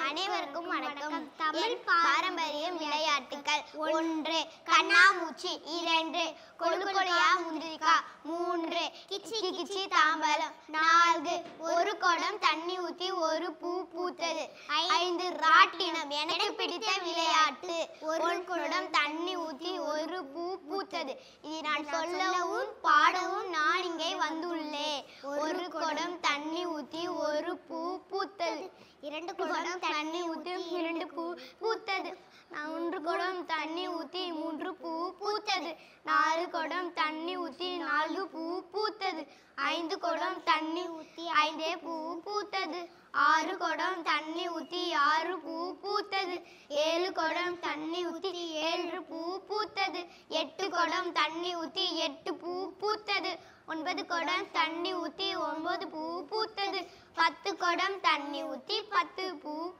அனைவருக்கும் வணக்கம் தமிழ் பாரம்பரிய விளையாட்டுகள் ஒன்று கண்ணாமூச்சி இரண்டு கொழுக்கொலையா முந்திரிக்கா மூன்று கிச்சி கிச்சி தாம்பலம் நான்கு ஒரு குடம் தண்ணி ஊத்தி ஒரு பூ பூத்தது ஐந்து ராட்டினம் எனக்கு பிடித்த விளையாட்டு ஒரு குடம் தண்ணி ஊத்தி ஒரு பூ பூத்தது இது நான் சொல்லவும் பாடவும் நான் இங்கே வந்துள்ளேன் ஒரு குடம் தண்ணி ஊத்தி ஒரு பூ பூத்தது இரண்டு குடம் தண்ணி ஊத்தி இரண்டு பூ பூத்தது மூன்று குடம் தண்ணி ஊத்தி மூன்று பூ பூத்தது நாலு குடம் தண்ணி ஊத்தி நாலு பூ பூத்தது ஐந்து குடம் தண்ணி ஊத்தி ஐந்தே பூ பூத்தது ஆறு குடம் தண்ணி ஊத்தி ஆறு பூ பூத்தது ஏழு குடம் தண்ணி ஊத்தி ஏழு பூ பூத்தது எட்டு குடம் தண்ணி ஊத்தி எட்டு பூ பூத்தது ஒன்பது குடம் தண்ணி ஊத்தி ஒன்பது பூ பூத்தது பத்து குடம் தண்ணி ஊத்தி பத்து பூ